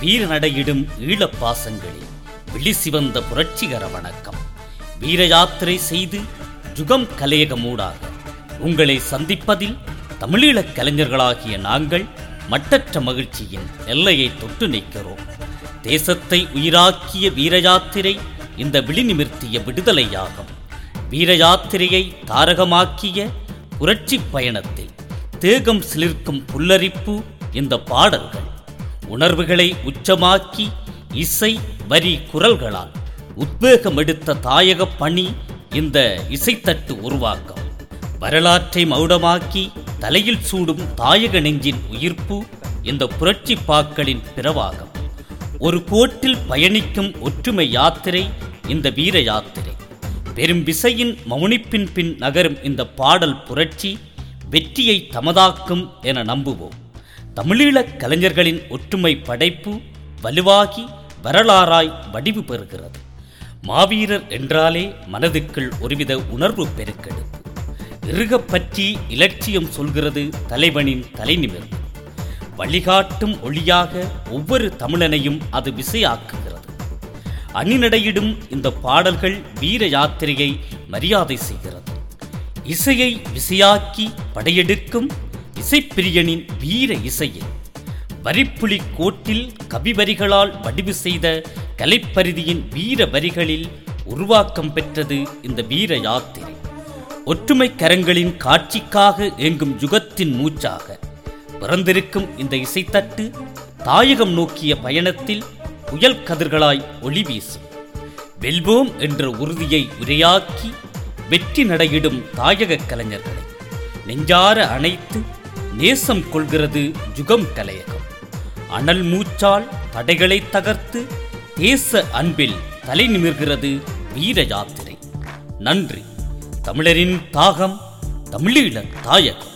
வீரநடையிடும் ஈழப்பாசங்களில் விழிசிவந்த புரட்சிகர வணக்கம் வீர யாத்திரை செய்து ஜுகம் கலையகமூடாக உங்களை சந்திப்பதில் தமிழீழக் கலைஞர்களாகிய நாங்கள் மட்டற்ற மகிழ்ச்சியின் எல்லையை தொட்டு நிற்கிறோம் தேசத்தை உயிராக்கிய வீர யாத்திரை இந்த விழிநிமிர்த்திய விடுதலையாகும் வீர யாத்திரையை தாரகமாக்கிய புரட்சி பயணத்தில் தேகம் சிலிர்க்கும் புல்லரிப்பு இந்த பாடல்கள் உணர்வுகளை உச்சமாக்கி இசை வரி குரல்களால் உத்வேகம் எடுத்த தாயக பணி இந்த இசைத்தட்டு உருவாக்கம் வரலாற்றை மௌடமாக்கி தலையில் சூடும் தாயக நெஞ்சின் உயிர்ப்பு இந்த புரட்சி பாக்களின் பிறவாகம் ஒரு கோட்டில் பயணிக்கும் ஒற்றுமை யாத்திரை இந்த வீர யாத்திரை பெரும் விசையின் மௌனிப்பின் பின் நகரும் இந்த பாடல் புரட்சி வெற்றியை தமதாக்கும் என நம்புவோம் தமிழீழக் கலைஞர்களின் ஒற்றுமை படைப்பு வலுவாகி வரலாறாய் வடிவு பெறுகிறது மாவீரர் என்றாலே மனதுக்குள் ஒருவித உணர்வு பெருக்கெடுப்பு இறுகப் பற்றி இலட்சியம் சொல்கிறது தலைவனின் தலைநிமிர்வு வழிகாட்டும் ஒளியாக ஒவ்வொரு தமிழனையும் அது விசையாக்குகிறது அணிநடையிடும் இந்த பாடல்கள் வீர யாத்திரையை மரியாதை செய்கிறது இசையை விசையாக்கி படையெடுக்கும் இசைப்பிரியனின் வீர இசையில் வரிப்புலி கோட்டில் கவிவரிகளால் வடிவு செய்த கலைப்பரிதியின் வீர வரிகளில் உருவாக்கம் பெற்றது இந்த வீர யாத்திரை ஒற்றுமை கரங்களின் காட்சிக்காக ஏங்கும் யுகத்தின் மூச்சாக பிறந்திருக்கும் இந்த இசைத்தட்டு தாயகம் நோக்கிய பயணத்தில் புயல் கதிர்களாய் ஒளி வீசும் வெல்வோம் என்ற உறுதியை உரையாக்கி வெற்றி நடையிடும் தாயக கலைஞர்களை நெஞ்சார அணைத்து நேசம் கொள்கிறது ஜுகம் கலையகம் அனல் மூச்சால் தடைகளை தகர்த்து தேச அன்பில் தலை நிமிர்கிறது வீர யாத்திரை நன்றி தமிழரின் தாகம் தமிழீழ தாயகம்